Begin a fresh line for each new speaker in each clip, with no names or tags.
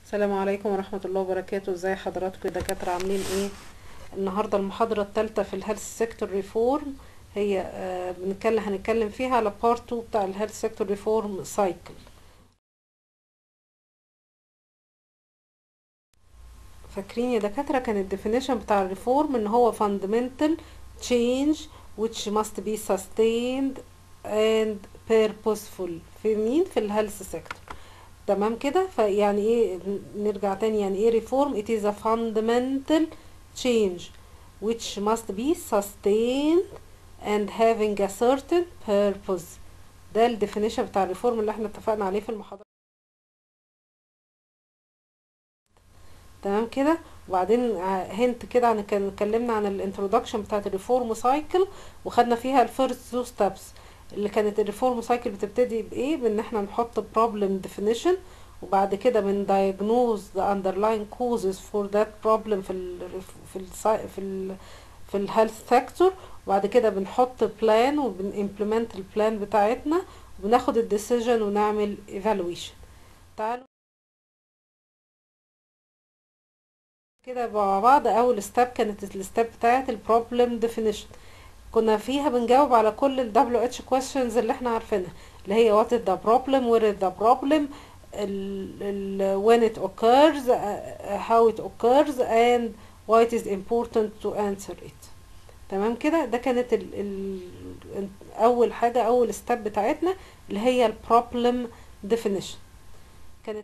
السلام عليكم ورحمة الله وبركاته ازي حضراتكم يا دكاترة عاملين ايه النهاردة المحاضرة الثالثة في الهيلث سيكتور ريفورم هي آه بنتكلم هنتكلم فيها على بارت 2 بتاع الهيلث سيكتور ريفورم سايكل فاكرين يا دكاترة كان الديفينيشن بتاع الريفورم ان هو fundamental change which must be sustained and purposeful في مين في الهيلث سيكتور تمام كده فيعني ايه نرجع تاني يعني ايه ريفورم it is a fundamental change which must be sustained and having a certain purpose ده الديفينيشن بتاع الريفورم اللي احنا اتفقنا عليه في المحاضرة تمام كده وبعدين هنت كده عن كان اتكلمنا عن الانترودكشن بتاعت الريفورم سايكل وخدنا فيها الفيرست تو ستابس اللي كانت الريفورم سايكل بتبتدي بايه بان احنا نحط problem definition وبعد كده من diagnose the underlying causes for that problem في ال في ال في ال في الهيلث سيكتور وبعد كده بنحط بلان وبنimplement البلان بتاعتنا وبناخد الديسيجن ونعمل evaluation تعالوا كده مع بعض اول ستيب كانت الستيب بتاعت البروبلم definition كنا فيها بنجاوب على كل ال WH questions اللي احنا عارفينها اللي هي what is the problem where is the problem ال ال when it occurs uh, how it occurs and why it is important to answer it تمام كده ده كانت ال ال اول حاجة اول ستيب بتاعتنا اللي هي ال problem definition كانت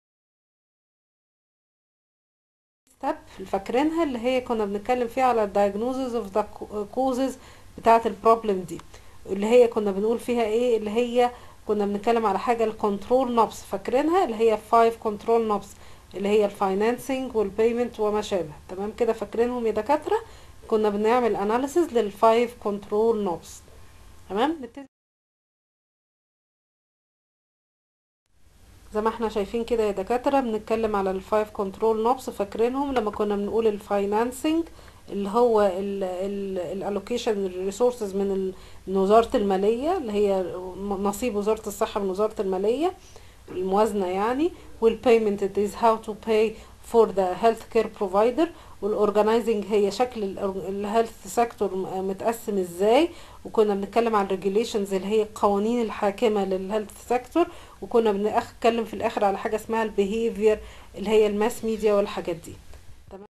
ستيب فاكرينها اللي هي كنا بنتكلم فيها على diagnosis of the causes بتاعة البروبلم دي اللي هي كنا بنقول فيها ايه اللي هي كنا بنتكلم على حاجة الكنترول نوبس فاكرينها اللي هي 5 كنترول نوبس اللي هي الفاينانسنج والبيمنت وما شابه تمام كده فاكرينهم يا دكاترة كنا بنعمل اناليسز للفايف كنترول نوبس تمام نبتدي زي ما احنا شايفين كده يا دكاترة بنتكلم على الفايف كنترول نوبس فاكرينهم لما كنا بنقول الفاينانسنج اللي هو الالوكيشن الريسورسز من من وزارة المالية اللي هي نصيب وزارة الصحة من وزارة المالية الموازنة يعني والبيمنت it is how to pay for the healthcare provider والاورجنايزنج هي شكل الهيلث سيكتور متقسم ازاي وكنا بنتكلم عن الريجوليشنز اللي هي القوانين الحاكمه للهيلث سيكتور وكنا بنتكلم في الاخر على حاجه اسمها البيهيفير اللي هي الماس ميديا والحاجات دي تمام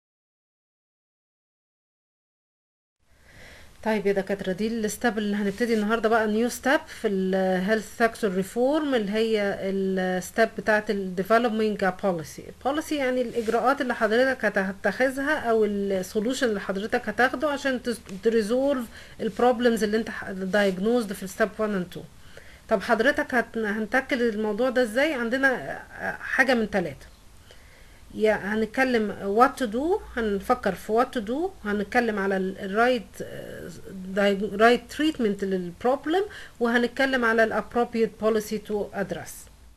طيب يا دكاترة دي الستاب اللي هنبتدي النهارده بقى نيو ستاب في الهيلث سيكتور ريفورم اللي هي الستاب بتاعة الديفلوبمنج بوليسي بوليسي يعني الاجراءات اللي حضرتك هتتخذها او السولوشن اللي حضرتك هتاخده عشان تريزولف البروبلمز اللي انت دايجنوزد في الستاب 1 and 2 طب حضرتك هنتاكل الموضوع ده ازاي عندنا حاجة من ثلاثة يا هنتكلم what to do هنفكر في what to do هنتكلم على الرايت رايت تريتمنت للبروبلم وهنتكلم على ال appropriate policy to address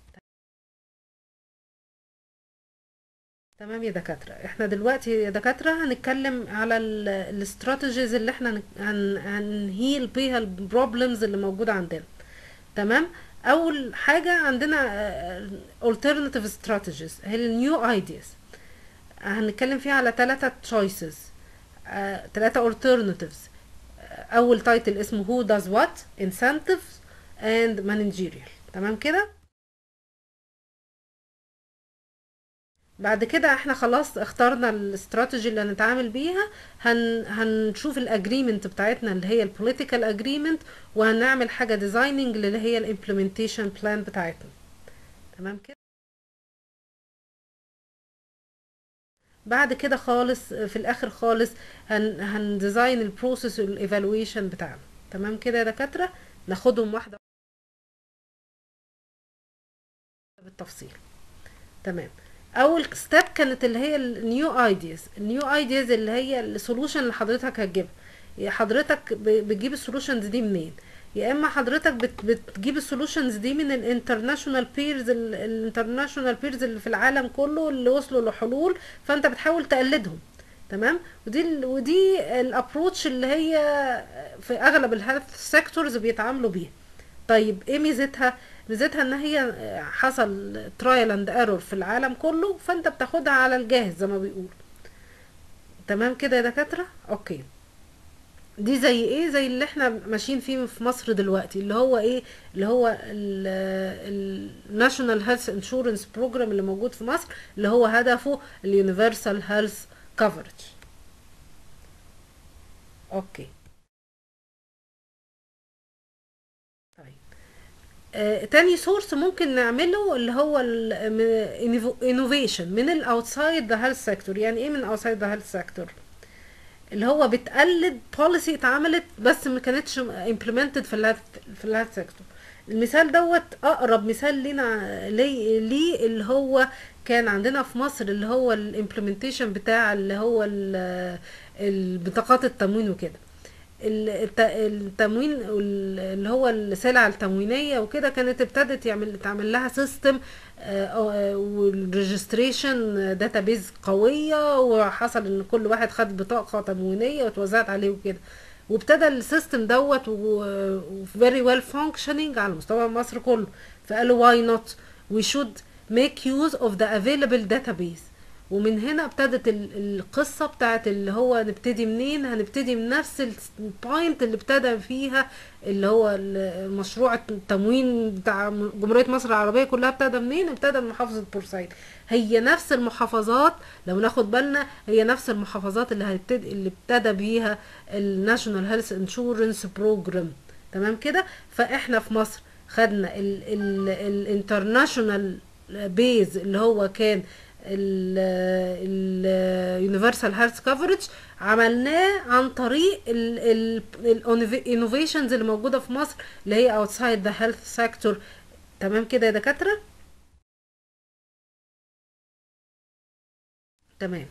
تمام يا دكاترة احنا دلوقتي يا دكاترة هنتكلم على الاستراتيجيز اللي احنا هنهيل بيها البروبلمز اللي موجودة عندنا تمام اول حاجه عندنا alternative strategies هي النيو ideas هنتكلم فيها على ثلاثة choices ثلاثة alternatives اول تايتل اسمه who does what incentives and managerial تمام كده بعد كده احنا خلاص اخترنا الاستراتيجي اللي هنتعامل بيها هن هنشوف الاجريمنت بتاعتنا اللي هي البوليتيكال اجريمنت وهنعمل حاجه ديزايننج اللي هي الامبلمنتيشن بلان بتاعتنا تمام كده بعد كده خالص في الاخر خالص هن هنديزاين البروسيس والايفالويشن بتاعنا تمام كده يا دكاتره ناخدهم واحده بالتفصيل تمام اول ستيب كانت اللي هي النيو ايدياز النيو ايدياز اللي هي السولوشن اللي حضرتك هتجيبها حضرتك بتجيب السولوشنز دي منين يا اما حضرتك بت بتجيب السولوشنز دي من الانترناشونال بيرز الانترناشونال بيرز اللي في العالم كله اللي وصلوا لحلول فانت بتحاول تقلدهم تمام ودي ودي الابروتش اللي هي في اغلب الهيلث سيكتورز بيتعاملوا بيها طيب ايه ميزتها ميزتها ان هي حصل ترايل اند ايرور في العالم كله فانت بتاخدها على الجاهز زي ما بيقولوا تمام كده يا دكاتره اوكي دي زي ايه زي اللي احنا ماشيين فيه في مصر دلوقتي اللي هو ايه اللي هو الناشونال هيلث انشورنس بروجرام اللي موجود في مصر اللي هو هدفه اليونيفرسال هيلث كفرج اوكي طيب آه تاني سورس ممكن نعمله اللي هو الانوفيشن من الاوتسايد ذا هيلث سيكتور يعني ايه من اوتسايد ذا هيلث سيكتور اللي هو بتقلد بوليسي اتعملت بس ما كانتش implemented في الهيلث في الهيلث سيكتور المثال دوت اقرب مثال لينا ليه ليه اللي هو كان عندنا في مصر اللي هو الامبلمنتيشن بتاع اللي هو البطاقات التموين وكده التموين اللي هو السلع التموينيه وكده كانت ابتدت يعمل تعمل لها سيستم والريجستريشن داتابيز قويه وحصل ان كل واحد خد بطاقه تموينيه واتوزعت عليه وكده وابتدى السيستم دوت وفيري ويل فانكشنينج على مستوى مصر كله فقالوا واي نوت وي شود ميك يوز اوف ذا افيلبل داتابيز ومن هنا ابتدت القصة بتاعت اللي هو نبتدي منين هنبتدي من نفس البوينت اللي ابتدى فيها اللي هو مشروع التموين بتاع جمهورية مصر العربية كلها ابتدى منين ابتدى من محافظة بورسعيد هي نفس المحافظات لو ناخد بالنا هي نفس المحافظات اللي هتبتدي اللي ابتدى بيها الناشونال هيلث انشورنس بروجرام تمام كده فاحنا في مصر خدنا الانترناشونال بيز اللي هو كان اليونيفرسال هيلث كفرج عملناه عن طريق الانوفيشنز اللي موجوده في مصر اللي هي اوتسايد ذا هيلث سيكتور تمام كده يا دكاتره تمام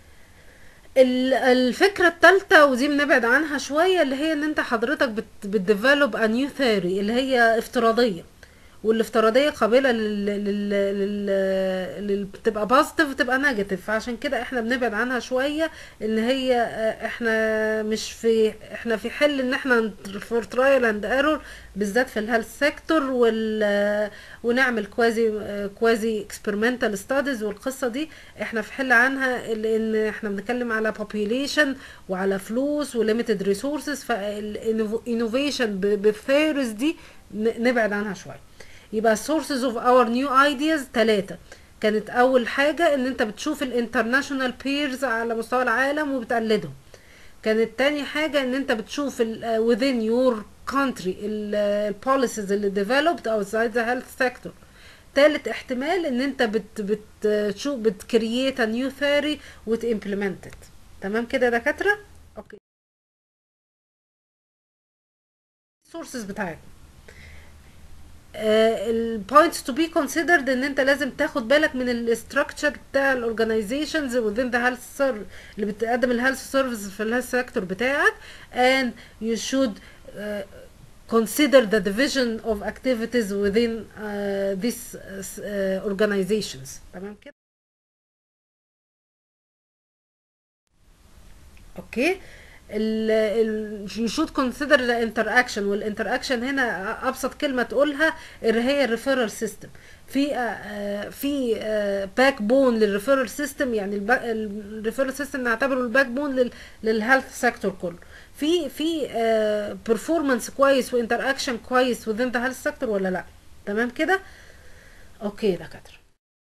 الفكره الثالثه ودي بنبعد عنها شويه اللي هي ان انت حضرتك بتديفلوب ا نيو ثيوري اللي هي افتراضيه والافتراضيه قابله لل لل لل, لل... تبقى بوزيتيف وتبقى نيجاتيف فعشان كده احنا بنبعد عنها شويه ان هي احنا مش في احنا في حل ان احنا فور ترايل اند ايرور بالذات في الهيلث سيكتور وال ونعمل كوازي كوازي اكسبيرمنتال ستاديز والقصه دي احنا في حل عنها لان احنا بنتكلم على population وعلى فلوس وليميتد ريسورسز فالانوفيشن بالثيوريز دي نبعد عنها شويه يبقى sources of our new ideas ثلاثة كانت أول حاجة إن أنت بتشوف الانترناشونال بيرز على مستوى العالم وبتقلدهم كانت تاني حاجة إن أنت بتشوف ال within your country ال policies اللي developed outside the health sector تالت احتمال إن أنت بت بتشوف بتكرييت a new theory وتimplement it تمام كده يا دكاترة؟ أوكي sources بتاعتنا البوينتس تو بي considered ان انت لازم تاخد بالك من الاستراكشر بتاع الاورجنايزيشنز within the health service اللي بتقدم الهيلث سيرفيس في الهيلث سيكتور بتاعك and you should uh, consider the division of activities within uh, these uh, organizations تمام كده اوكي ال ال you should consider the interaction والinteraction هنا ابسط كلمه تقولها اللي هي الريفيرال سيستم في آه في باك بون للريفيرال سيستم يعني الريفيرال سيستم نعتبره الباك بون للهيلث سيكتور كله في في بيرفورمانس كويس وانتراكشن كويس within the health sector ولا لا تمام كده اوكي يا دكاتره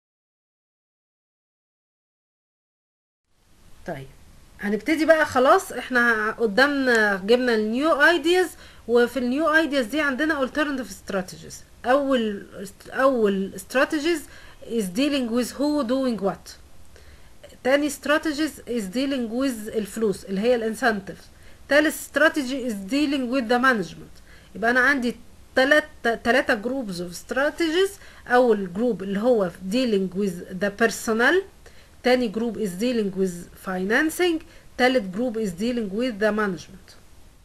طيب هنبتدي بقى خلاص احنا قدامنا جبنا النيو ايدياز وفي النيو ايدياز دي عندنا alternative strategies اول اول strategies is dealing with who doing what تاني strategies is dealing with الفلوس اللي هي الانسنتيف تالت strategy is dealing with the management يبقى انا عندي تلات تلاتة جروبز اوف strategies اول جروب اللي هو dealing with the personnel تاني جروب is dealing with financing تالت جروب is dealing with the management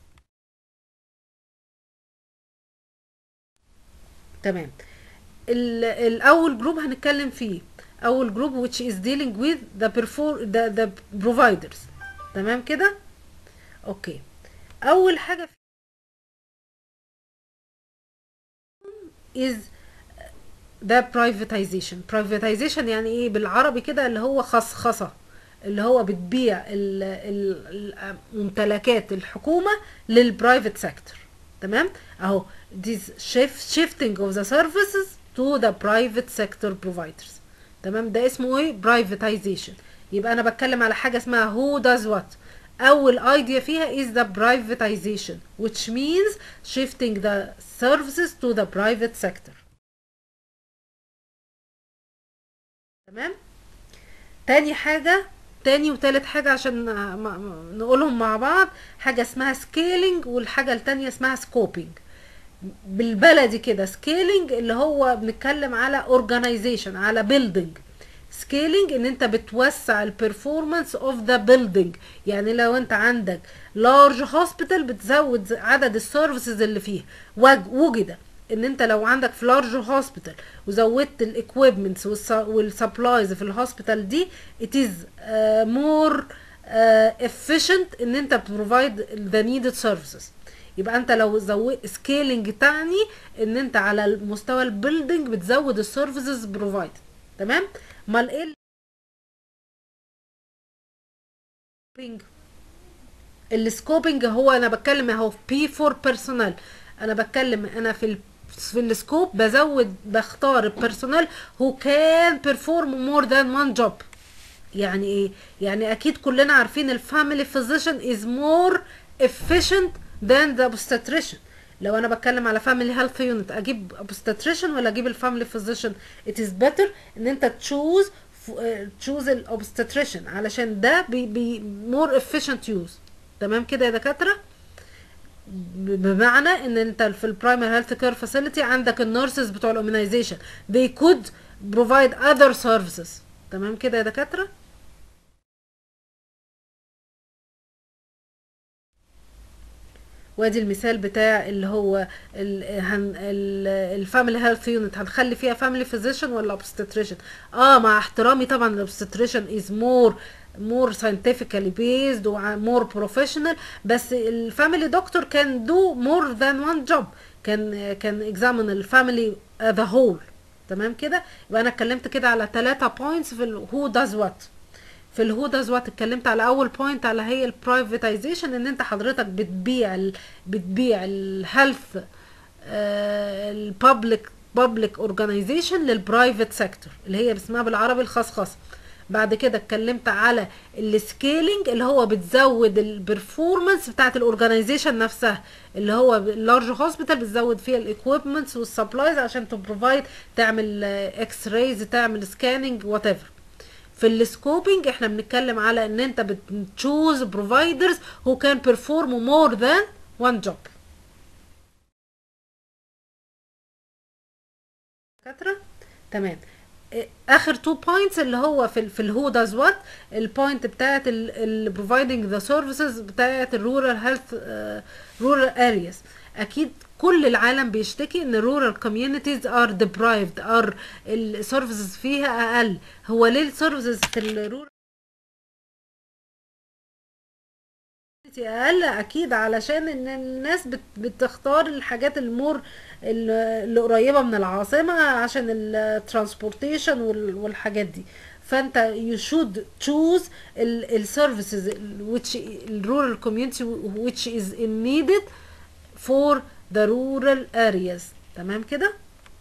تمام الاول جروب هنتكلم فيه اول جروب which is dealing with the, perfor the, the providers تمام كده اوكي اول حاجه is ده privatization privatization يعني ايه بالعربي كده اللي هو خصخصة اللي هو بتبيع ال- ال- ال- ممتلكات الحكومة للبرايفت سيكتور تمام اهو this shift shifting of the services to the private sector providers تمام ده اسمه ايه privatization يبقى انا بتكلم على حاجة اسمها who does what اول ايديا فيها is the privatization which means shifting the services to the private sector تمام تاني حاجة تاني وتالت حاجة عشان ما- ما- نقولهم مع بعض حاجة اسمها سكيلينج والحاجة التانية اسمها سكوبينج بالبلدي كده سكيلينج اللي هو بنتكلم على اورجانيزيشن على بيلدينج سكيلينج ان انت بتوسع البرفورمانس اوف ذا بيلدينج يعني لو انت عندك لارج هوسبيتال بتزود عدد السيرفيسز اللي فيها وج- وجد ان انت لو عندك في لارج هوسبيتال وزودت الاكويبمنتس والسبلايز في الهوسبيتال دي it is uh, more uh, efficient ان انت بتبروفايد the needed services يبقى انت لو زودت سكيلينج تعني ان انت على مستوى البيلدينج بتزود السيرفيسز بروفايد تمام امال ايه السكوبينج السكوبينج هو انا بتكلم اهو بي فور بيرسونال انا بتكلم انا في ال في السكوب بزود بختار البيرسونال هو كان بيرفورم مور ذان وان جوب يعني ايه يعني اكيد كلنا عارفين الفاميلي physician is more efficient than the obstetrician لو انا بتكلم على family health unit اجيب obstetrician ولا اجيب الفاميلي physician it is better ان انت تشوز تشوز الاوبستريشن علشان ده بي بي more efficient use تمام كده يا دكاتره ب- بمعنى ان انت في البرايمري هيلث كير فاسيلتي عندك النيرسز بتوع الاومنايزيشن they could provide other services تمام كده يا دكاتره وادي المثال بتاع اللي هو الفاميلي هيلث يونت هنخلي فيها فاميلي فيزيشن ولا اوبستريشن اه مع احترامي طبعا الاوبستريشن از مور مور ساينتفيكالي بيزد ومور بروفيشنال بس الفاميلي دكتور كان دو مور ذان وان جوب كان كان اكزامن الفاميلي ذا هول تمام كده يبقى انا اتكلمت كده على ثلاثة بوينتس في هو داز وات في الهو داز وات اتكلمت على اول بوينت على هي البرايفتيزيشن ان انت حضرتك بتبيع ال بتبيع الهيلث البابليك بابليك اورجانيزيشن للبرايفت سيكتور اللي هي اسمها بالعربي الخصخصه بعد كده اتكلمت على السكيلينج اللي هو بتزود البرفورمانس بتاعت الاورجانيزيشن نفسها اللي هو اللارج هوسبيتال بتزود فيها الاكويبمنتس والسبلايز عشان تبروفايد تعمل اكس رايز تعمل سكاننج وات ايفر في السكوبينج احنا بنتكلم على ان انت بتشوز بروفايدرز هو كان بيرفورم مور ذان وان جوب دكاتره تمام إيه، اخر تو بوينتس اللي هو في ال في الهو داز وات البوينت بتاعت البروفايدنج ذا سيرفيسز بتاعت الرورال هيلث رورال ارياز اكيد كل العالم بيشتكي ان الرورال كوميونيتيز ار deprived ار السيرفيسز فيها اقل هو ليه السيرفيسز في الرورال اقل اكيد علشان ان الناس بت بتختار الحاجات المور ال- اللي قريبه من العاصمه عشان الترانسبورتيشن والحاجات دي فانت you should choose السيرفيسز which الرورال community which is in needed for the rural areas تمام كده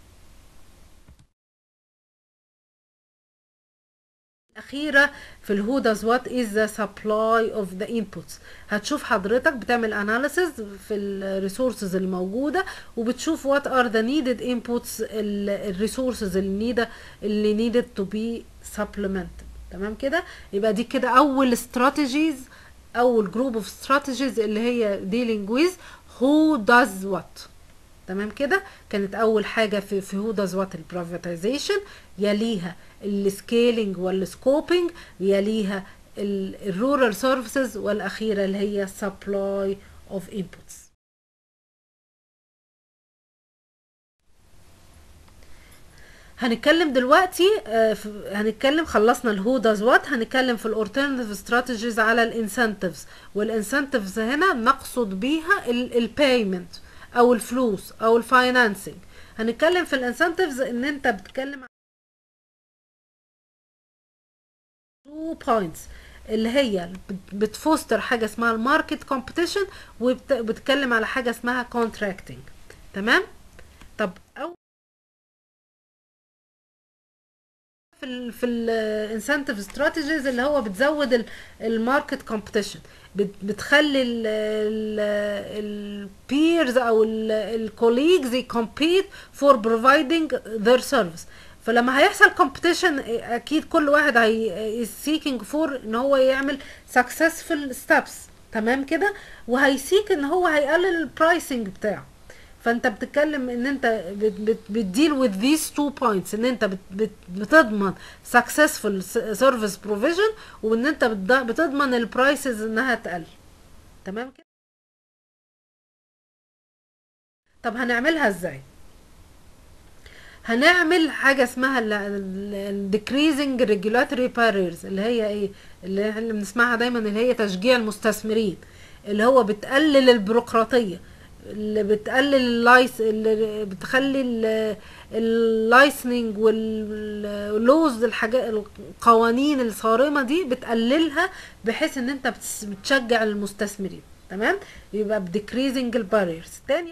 الأخيرة في الهوداز وات is the supply of the inputs هتشوف حضرتك بتعمل analysis في الريسورسز الموجودة وبتشوف what are the needed inputs الريسورسز اللي needed اللي needed to be supplemented تمام كده يبقى دي كده أول strategies أول group of strategies اللي هي dealing with who does what تمام كده كانت اول حاجه في في هو داز وات البرايفتيزيشن يليها السكيلينج والسكوبينج يليها الرورال سيرفيسز والاخيره اللي هي سبلاي اوف انبوتس هنتكلم دلوقتي آه، ف- هنتكلم خلصنا الهو داز وات هنتكلم في الاورترناتيف استراتيجيز على الانسنتيفز والانسنتيفز هنا نقصد بيها البيمنت او الفلوس او الفاينانسنج هنتكلم في الانسنتيفز ان انت بتتكلم عن تو بوينتس اللي هي بت- بتفوستر حاجه اسمها الماركت كومبيتيشن وبتتكلم على حاجه اسمها كونتراكتنج تمام طب او في ال في الانسنتيف استراتيجيز اللي هو بتزود الماركت كومبيتيشن بتخلي البيرز او الكوليجز يكمبيت فور بروفايدنج ذير سيرفيس فلما هيحصل كومبيتيشن اكيد كل واحد هي سيكينج فور ان هو يعمل سكسسفul ستابس تمام كده وهيسيك ان هو هيقلل البرايسنج بتاعه فانت بتتكلم ان انت بتديل with these two points ان انت بت بت بتضمن successful service provision وان انت بتض- بتضمن البرايسز انها تقل تمام كده طب هنعملها ازاي هنعمل حاجه اسمها ال- ال- ال- decreasing regulatory barriers اللي هي ايه اللي احنا بنسمعها دايما اللي هي تشجيع المستثمرين اللي هو بتقلل البيروقراطيه اللي بتقلل اللايس اللي بتخلي اللايسننج واللوز الحاجات القوانين الصارمه دي بتقللها بحيث ان انت بتس- بتشجع المستثمرين تمام يبقى بديكريزنج الباريرز تاني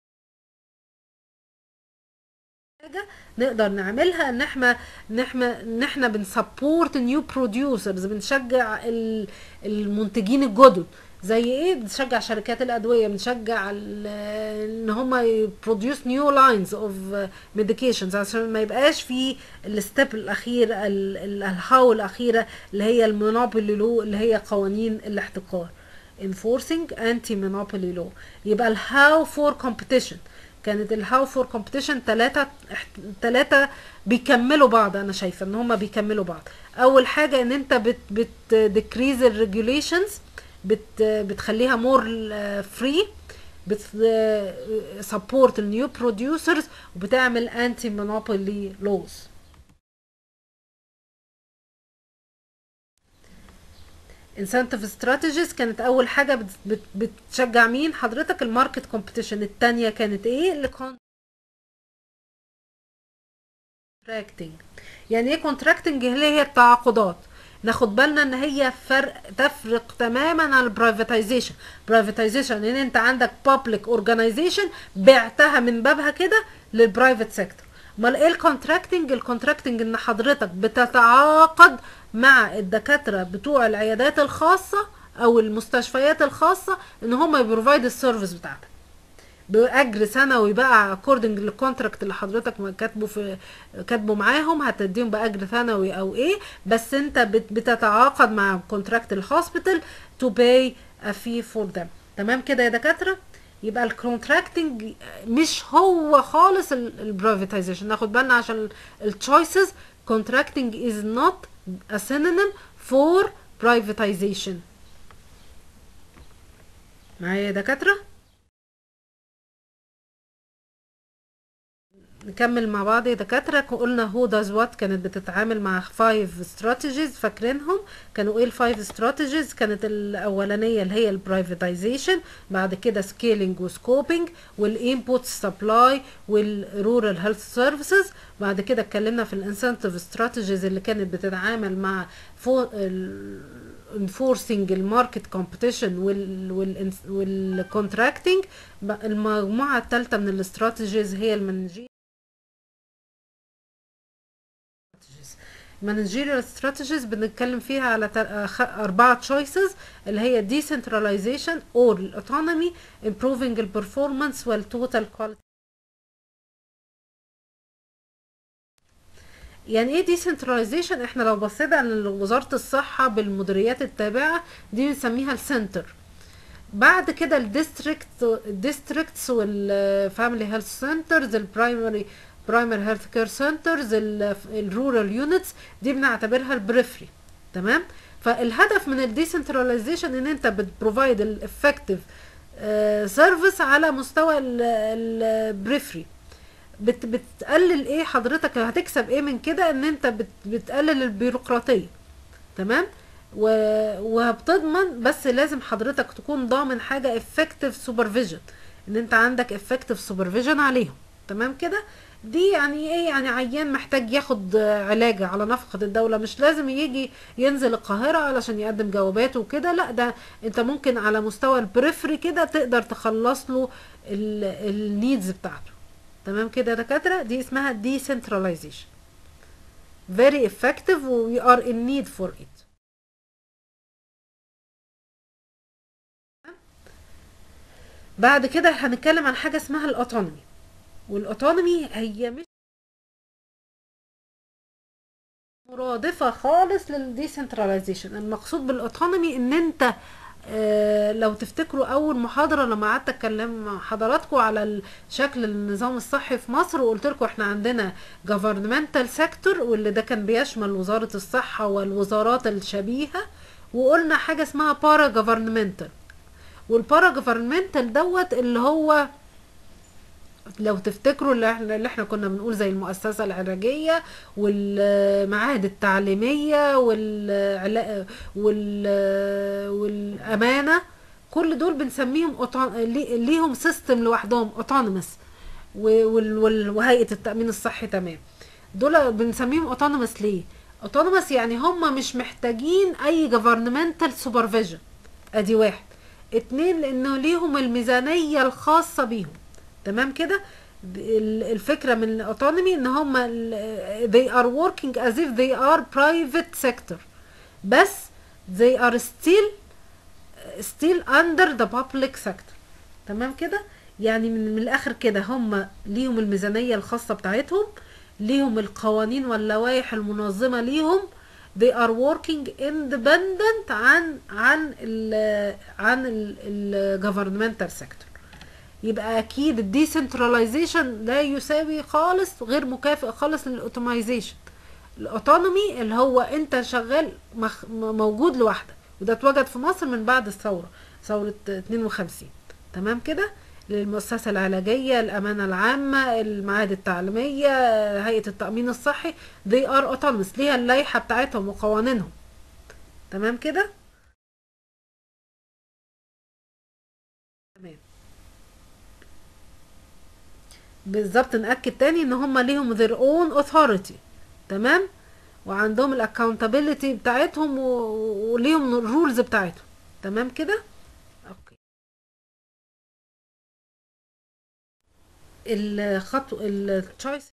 حاجه نقدر نعملها ان احنا ان احنا ان احنا بنسبورت نيو بروديوسرز بنشجع ال- المنتجين الجدد زي ايه بنشجع شركات الادويه بنشجع ال- ان هم يبروديوس نيو لاينز اوف ميديكيشنز عشان ما يبقاش في الستيب الاخير ال- ال- الهاو الاخيره اللي هي المونوبولي لو اللي هي قوانين الاحتكار enforcing anti monopoly law يبقى الهاو فور competition كانت الهاو فور كومبيتيشن ثلاثة ثلاثة بيكملوا بعض انا شايفة ان هما بيكملوا بعض اول حاجة ان انت بت بت decrease الريجوليشنز بت بتخليها مور فري بت سبورت النيو بروديوسرز وبتعمل انتي مونوبولي لوز انسنتيف استراتيجيز كانت اول حاجه بت بت بتشجع مين حضرتك الماركت كومبيتيشن التانية كانت ايه اللي كونتراكتنج يعني ايه كونتراكتنج اللي هي التعاقدات ناخد بالنا ان هي فرق تفرق تماما عن البرايفتايزيشن برايفتايزيشن ان انت عندك بابليك اورجانيزيشن بعتها من بابها كده للبرايفت سيكتور امال ايه الكونتراكتنج الكونتراكتنج ان حضرتك بتتعاقد مع الدكاتره بتوع العيادات الخاصه او المستشفيات الخاصه ان هم يبروفايد السيرفيس بتاعتك باجر سنوي بقى اكوردنج للكونتراكت اللي حضرتك ما كاتبه في كاتبه معاهم هتديهم باجر سنوي او ايه بس انت بت- بتتعاقد مع كونتراكت الهوسبيتال تو باي ا في فور ذم تمام كده يا دكاتره يبقى الكونتراكتنج مش هو خالص البرايفتايزيشن ناخد بالنا عشان التشويسز contracting is not a synonym for privatization معايا يا دكاتره نكمل مع بعض يا دكاترة قلنا هو داز وات كانت بتتعامل مع فايف استراتيجيز فاكرينهم كانوا ايه الفايف استراتيجيز كانت الاولانية اللي هي البرايفتايزيشن بعد كده سكيلينج وسكوبينج والانبوت سبلاي والرورال هيلث سيرفيسز بعد كده اتكلمنا في الانسنتيف استراتيجيز اللي كانت بتتعامل مع فو enforcing الماركت كومبيتيشن والكونتراكتنج المجموعة الثالثة من الاستراتيجيز هي المانجير managerial strategies بنتكلم فيها على تل- أخ- أربعة choices اللي هي decentralization or autonomy improving the performance وال total quality يعني ايه decentralization احنا لو بصينا على وزارة الصحة بالمديريات التابعة دي بنسميها السنتر بعد كده الديستريكت الديستريكتس والفاميلي هيلث سنترز البرايمري برايمري هيلث كير سنترز الرورال يونتس دي بنعتبرها البريفري تمام فالهدف من الديسنتراليزيشن ان انت بتبروفايد الافكتيف سيرفيس على مستوى البريفري بت بتقلل ايه حضرتك هتكسب ايه من كده ان انت بت بتقلل البيروقراطيه تمام و... وبتضمن بس لازم حضرتك تكون ضامن حاجه effective supervision ان انت عندك effective supervision عليهم تمام كده دي يعني ايه يعني عيان محتاج ياخد علاج على نفقة الدولة مش لازم يجي ينزل القاهرة علشان يقدم جوابات وكده لا ده انت ممكن على مستوى البريفري كده تقدر تخلص له النيدز بتاعته تمام كده يا دكاترة دي اسمها decentralization very effective و we are in need for it بعد كده هنتكلم عن حاجة اسمها الاوتونومي والاوتونومي هي مش مرادفة خالص للديسنتراليزيشن المقصود بالاوتونومي ان انت آه لو تفتكروا اول محاضرة لما قعدت اتكلم مع حضراتكم على شكل النظام الصحي في مصر وقلت لكم احنا عندنا governmental sector واللي ده كان بيشمل وزارة الصحة والوزارات الشبيهة وقلنا حاجة اسمها para governmental والبارا جوفرمنتال دوت اللي هو لو تفتكروا اللي احنا, اللي احنا كنا بنقول زي المؤسسة العلاجية والمعاهد التعليمية وال وال والأمانة كل دول بنسميهم أوتون... ليهم سيستم لوحدهم اوتونومس وهيئة التأمين الصحي تمام دول بنسميهم اوتونومس ليه؟ اوتونومس يعني هم مش محتاجين اي جوفرنمنتال سوبرفيجن ادي واحد اتنين لانه ليهم الميزانية الخاصة بيهم تمام كده الفكرة من الاوتونومي ان هم they are working as if they are private sector بس they are still still under the public sector تمام كده يعني من, من الاخر كده هم ليهم الميزانية الخاصة بتاعتهم ليهم القوانين واللوائح المنظمة ليهم they are working independent عن عن ال عن ال governmental sector يبقى اكيد الديسنتراليزيشن لا يساوي خالص غير مكافئ خالص للاوتومايزيشن الاوتونومي اللي هو انت شغال مخ موجود لوحدك وده اتوجد في مصر من بعد الثوره ثوره 52 تمام كده للمؤسسة العلاجية الأمانة العامة المعاهد التعليمية هيئة التأمين الصحي they are autonomous ليها اللائحة بتاعتهم وقوانينهم تمام كده تمام بالظبط نأكد تاني ان هم ليهم their own authority تمام وعندهم الاكاونتابيلتي بتاعتهم وليهم الرولز بتاعتهم تمام كده الخطو التشويس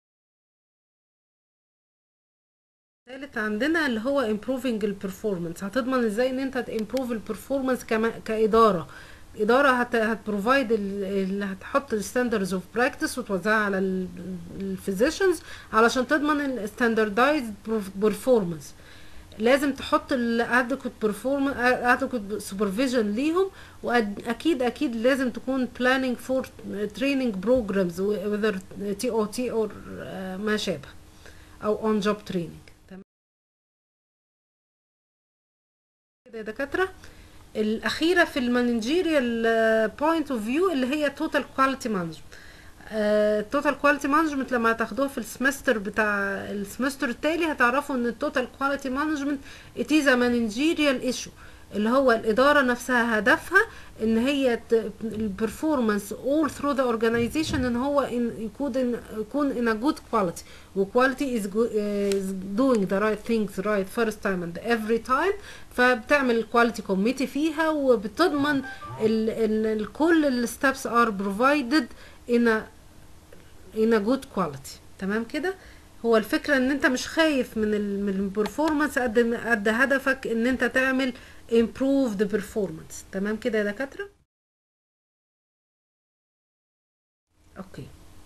الثالث عندنا اللي هو improving البرفورمانس هتضمن ازاي ان انت تimprove البرفورمانس كإدارة إدارة هت هتبروفايد اللي هتحط الستاندردز اوف براكتس وتوزعها على الفيزيشنز علشان تضمن الستاندردايزد برفورمانس لازم تحط الادكوت performance ادكوت سوبرفيجن ليهم واكيد اكيد لازم تكون planning for training programs whether تي او تي او ما شابه او on job training تمام كده يا دكاتره الاخيره في المانجيريال بوينت اوف فيو اللي هي total quality management التوتال كواليتي مانجمنت لما هتاخدوها في السمستر بتاع السمستر التالي هتعرفوا ان التوتال كواليتي مانجمنت ات از مانجيريال ايشو اللي هو الاداره نفسها هدفها ان هي البرفورمانس اول ثرو ذا اورجانيزيشن ان هو إن يكون يكون ان ا جود كواليتي وكواليتي از دوينج ذا رايت ثينجز رايت فيرست تايم اند افري تايم فبتعمل الكواليتي كوميتي فيها وبتضمن ال ال كل الستبس ار بروفايدد in a in a good quality تمام كده هو الفكرة ان انت مش خايف من ال من البرفورمانس قد قد هدفك ان انت تعمل improve the performance تمام كده يا دكاترة اوكي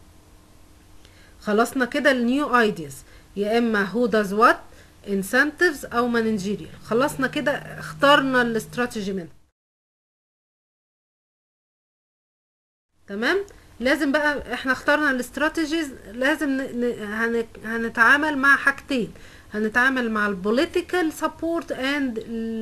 خلصنا كده النيو ايدياز يا اما who does what incentives او managerial خلصنا كده اخترنا الاستراتيجي منها تمام لازم بقى احنا اخترنا الاستراتيجيز لازم ن... هنتعامل مع حاجتين هنتعامل مع البوليتيكال سبورت اند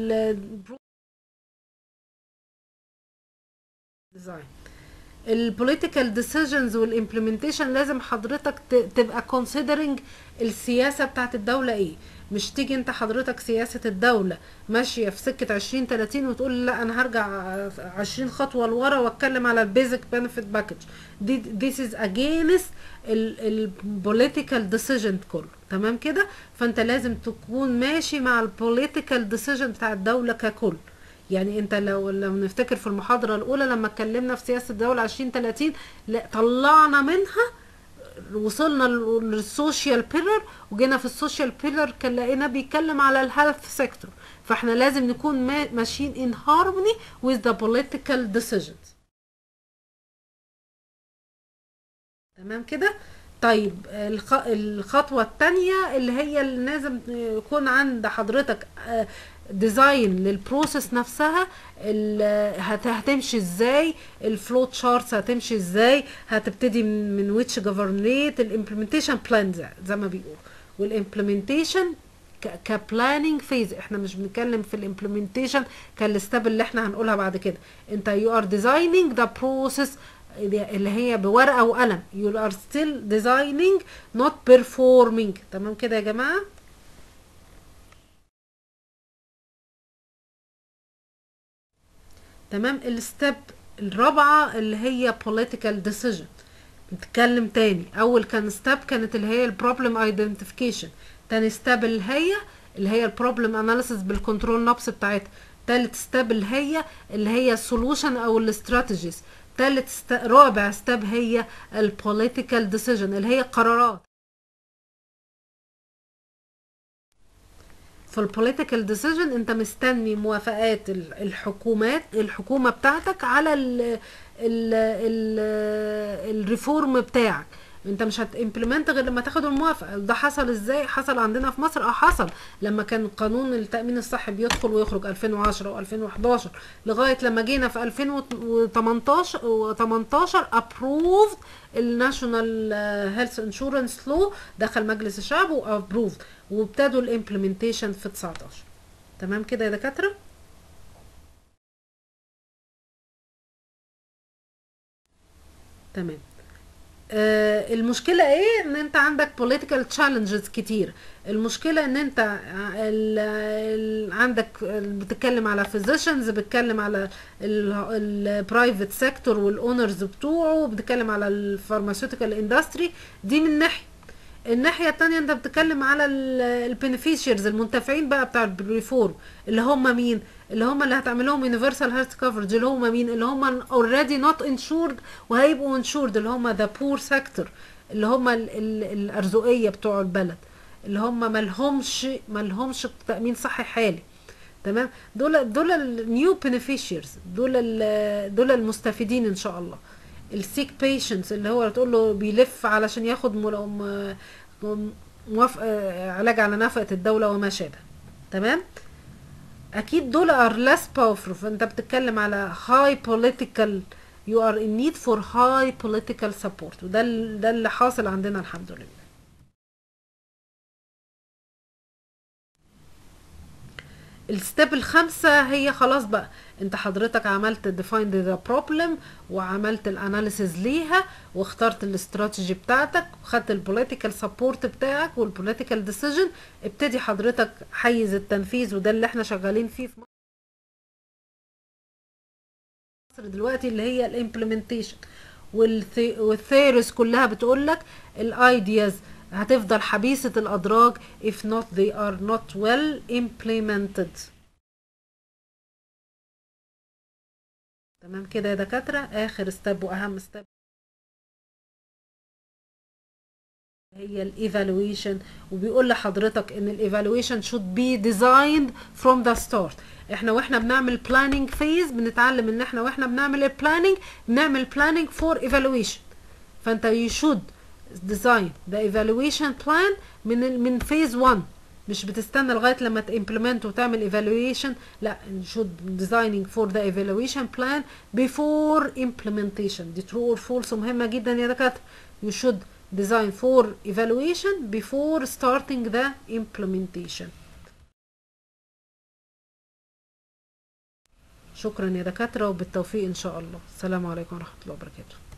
ديزاين البوليتيكال ديسيجنز والامبلمنتيشن لازم حضرتك تبقى كونسيدرنج السياسه بتاعت الدوله ايه مش تيجي انت حضرتك سياسة الدولة ماشية في سكة عشرين تلاتين وتقول لا انا هرجع عشرين خطوة لورا واتكلم على البيزك بنفيت باكج دي this is against البوليتيكال ديسيجن كله تمام كده فانت لازم تكون ماشي مع البوليتيكال ديسيجن بتاع الدولة ككل يعني انت لو لو نفتكر في المحاضرة الاولى لما اتكلمنا في سياسة الدولة عشرين تلاتين لا طلعنا منها وصلنا للسوشيال بيلر وجينا في السوشيال بيلر كان لقينا بيتكلم على الهيلث سيكتور فاحنا لازم نكون ماشيين in harmony with the political decisions تمام كده طيب الخطوة التانية اللي هي اللي لازم يكون عند حضرتك ديزاين للبروسيس نفسها هتمشي ازاي الفلو تشارتس هتمشي ازاي هتبتدي من ويتش جفرنيت الامبلمنتيشن بلان زي ما بيقولوا والامبلمنتيشن كبلاننج فيز احنا مش بنتكلم في الامبلمنتيشن كالستاب اللي احنا هنقولها بعد كده انت يو ار ديزايننج ذا بروسيس اللي هي بورقه وقلم you are still designing not performing تمام كده يا جماعه تمام الستيب الرابعه اللي هي political decision نتكلم تاني اول كان ستيب كانت اللي هي البروبلم ايدنتيفيكيشن تاني ستيب اللي هي اللي هي البروبلم اناليسيس بالكنترول نوبس بتاعتها تالت ستيب اللي هي اللي هي السولوشن او الاستراتيجيز تالت ست... رابع ستيب هي البوليتيكال ديسيجن اللي هي قرارات في البوليتيكال ديسيجن انت مستني موافقات الحكومات الحكومه بتاعتك على ال ال ال الريفورم بتاعك انت مش هتمبلمنت غير لما تاخد الموافقه ده حصل ازاي حصل عندنا في مصر اه حصل لما كان قانون التامين الصحي بيدخل ويخرج 2010 و2011 لغايه لما جينا في 2018 18 ابروفد الناشونال هيلث انشورنس لو دخل مجلس الشعب وابروفد وابتدوا الامبلمنتيشن في 19 تمام كده يا دكاتره تمام آه المشكلة ايه ان انت عندك political challenges كتير المشكلة ان انت ال ال عندك بتتكلم على physicians بتتكلم على البرايفت سيكتور والاونرز بتوعه بتتكلم على الفارماسيوتيكال اندستري دي من ناحية الناحية التانية انت بتتكلم على البنفيشيرز المنتفعين بقى بتاع الريفورم اللي هم مين اللي هم اللي هتعمل لهم يونيفرسال هيلث كفرج اللي هم مين اللي هم اوريدي نوت انشورد وهيبقوا انشورد اللي هم ذا بور سيكتور اللي هم ال ال الارزقيه بتوع البلد اللي هم مالهمش مالهمش تامين صحي حالي تمام دول دول النيو بنفيشيرز دول دول المستفيدين ان شاء الله السيك بيشنتس اللي هو تقول له بيلف علشان ياخد موافقه علاج على نفقه الدوله وما شابه تمام اكيد دول are less powerful فانت بتتكلم على high political you are in need for high political support وده ده اللي حاصل عندنا الحمد لله الستيب الخامسة هي خلاص بقى انت حضرتك عملت define the problem وعملت الاناليسز ليها واخترت الاستراتيجي بتاعتك وخدت البوليتيكال سبورت بتاعك والبوليتيكال ديسيجن ابتدي حضرتك حيز التنفيذ وده اللي احنا شغالين فيه في مصر دلوقتي اللي هي الامبلمنتيشن والثيرس كلها بتقول لك الايدياز هتفضل حبيسة الأدراج if not they are not well implemented تمام كده يا دكاترة آخر ستيب وأهم ستيب هي الايفالويشن وبيقول لحضرتك ان الايفالويشن should be designed from the start احنا واحنا بنعمل planning phase بنتعلم ان احنا واحنا بنعمل البلاننج بنعمل planning for evaluation فانت you should design the evaluation plan من من phase 1 مش بتستنى لغايه لما تimplement وتعمل evaluation لا you should designing for the evaluation plan before implementation دي true or false مهمه جدا يا دكاتره you should design for evaluation before starting the implementation شكرا يا دكاتره وبالتوفيق ان شاء الله السلام عليكم ورحمه الله وبركاته